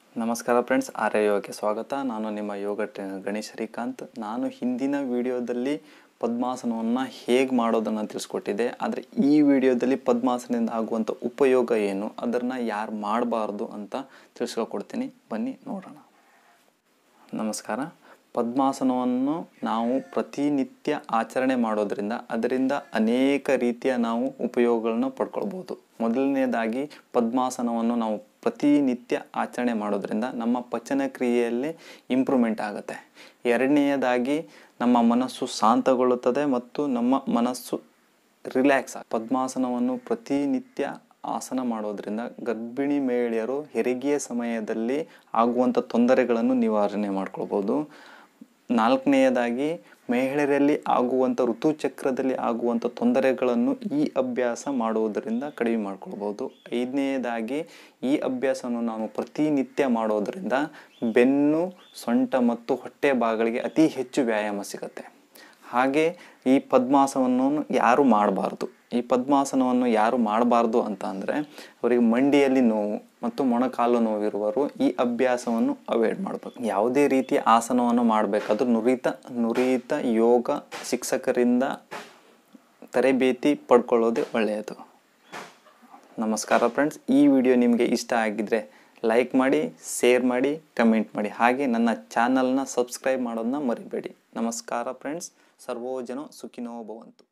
ನಮಸ್ಕಾರ ಫ್ರೆಂಡ್ಸ್ ಆರ್ಯ ಯೋಗಕ್ಕೆ ಸ್ವಾಗತ ನಾನು ನಿಮ್ಮ ಯೋಗ ಟ ಗಣೇಶ್ ಶ್ರೀಕಾಂತ್ ನಾನು ಹಿಂದಿನ ವಿಡಿಯೋದಲ್ಲಿ ಪದ್ಮಾಸನವನ್ನು ಹೇಗೆ ಮಾಡೋದನ್ನು ತಿಳಿಸ್ಕೊಟ್ಟಿದ್ದೆ ಆದರೆ ಈ ವಿಡಿಯೋದಲ್ಲಿ ಪದ್ಮಾಸನದಿಂದ ಆಗುವಂಥ ಉಪಯೋಗ ಏನು ಅದನ್ನು ಯಾರು ಮಾಡಬಾರ್ದು ಅಂತ ತಿಳಿಸ್ಕೊಡ್ತೀನಿ ಬನ್ನಿ ನೋಡೋಣ ನಮಸ್ಕಾರ ಪದ್ಮಾಸನವನ್ನು ನಾವು ಪ್ರತಿನಿತ್ಯ ಆಚರಣೆ ಮಾಡೋದ್ರಿಂದ ಅದರಿಂದ ಅನೇಕ ರೀತಿಯ ನಾವು ಉಪಯೋಗಗಳನ್ನ ಪಡ್ಕೊಳ್ಬೋದು ಮೊದಲನೇದಾಗಿ ಪದ್ಮಾಸನವನ್ನು ನಾವು ಪ್ರತಿನಿತ್ಯ ಆಚರಣೆ ಮಾಡೋದ್ರಿಂದ ನಮ್ಮ ಪಚನ ಕ್ರಿಯೆಯಲ್ಲಿ ಇಂಪ್ರೂವ್ಮೆಂಟ್ ಆಗುತ್ತೆ ಎರಡನೆಯದಾಗಿ ನಮ್ಮ ಮನಸ್ಸು ಶಾಂತಗೊಳ್ಳುತ್ತದೆ ಮತ್ತು ನಮ್ಮ ಮನಸ್ಸು ರಿಲ್ಯಾಕ್ಸ್ ಆಗ ಪದ್ಮಾಸನವನ್ನು ಪ್ರತಿನಿತ್ಯ ಆಸನ ಮಾಡೋದ್ರಿಂದ ಗರ್ಭಿಣಿ ಮಹಿಳೆಯರು ಹೆರಿಗೆಯ ಸಮಯದಲ್ಲಿ ಆಗುವಂಥ ತೊಂದರೆಗಳನ್ನು ನಿವಾರಣೆ ಮಾಡ್ಕೊಳ್ಬೋದು ನಾಲ್ಕನೆಯದಾಗಿ ಮಹಿಳೆಯರಲ್ಲಿ ಆಗುವಂಥ ಋತುಚಕ್ರದಲ್ಲಿ ಆಗುವಂಥ ತೊಂದರೆಗಳನ್ನು ಈ ಅಭ್ಯಾಸ ಮಾಡುವುದರಿಂದ ಕಡಿಮೆ ಮಾಡ್ಕೊಳ್ಬೋದು ಐದನೆಯದಾಗಿ ಈ ಅಭ್ಯಾಸವನ್ನು ನಾವು ಪ್ರತಿನಿತ್ಯ ಮಾಡೋದರಿಂದ ಬೆನ್ನು ಸೊಂಟ ಮತ್ತು ಹೊಟ್ಟೆ ಭಾಗಗಳಿಗೆ ಅತಿ ಹೆಚ್ಚು ವ್ಯಾಯಾಮ ಸಿಗುತ್ತೆ ಹಾಗೆ ಈ ಪದ್ಮಾಸನವನ್ನು ಯಾರು ಮಾಡಬಾರ್ದು ಈ ಪದ್ಮಾಸನವನ್ನು ಯಾರು ಮಾಡಬಾರ್ದು ಅಂತ ಅಂದರೆ ಅವರಿಗೆ ಮಂಡಿಯಲ್ಲಿ ನೋವು ಮತ್ತು ಮೊಣಕಾಲು ನೋವಿರುವವರು ಈ ಅಭ್ಯಾಸವನ್ನು ಅವಾಯ್ಡ್ ಮಾಡಬೇಕು ಯಾವುದೇ ರೀತಿಯ ಆಸನವನ್ನು ಮಾಡಬೇಕಾದ್ರೂ ನುರಿತ ನುರಿತ ಯೋಗ ಶಿಕ್ಷಕರಿಂದ ತರಬೇತಿ ಪಡ್ಕೊಳ್ಳೋದೇ ಒಳ್ಳೆಯದು ನಮಸ್ಕಾರ ಫ್ರೆಂಡ್ಸ್ ಈ ವಿಡಿಯೋ ನಿಮಗೆ ಇಷ್ಟ ಆಗಿದ್ದರೆ ಲೈಕ್ ಮಾಡಿ ಶೇರ್ ಮಾಡಿ ಕಮೆಂಟ್ ಮಾಡಿ ಹಾಗೆ ನನ್ನ ಚಾನಲ್ನ ಸಬ್ಸ್ಕ್ರೈಬ್ ಮಾಡೋದನ್ನ ಮರಿಬೇಡಿ ನಮಸ್ಕಾರ ಫ್ರೆಂಡ್ಸ್ ಸರ್ವೋ ಜನ ಸುಖಿನೋ ಭವಂತು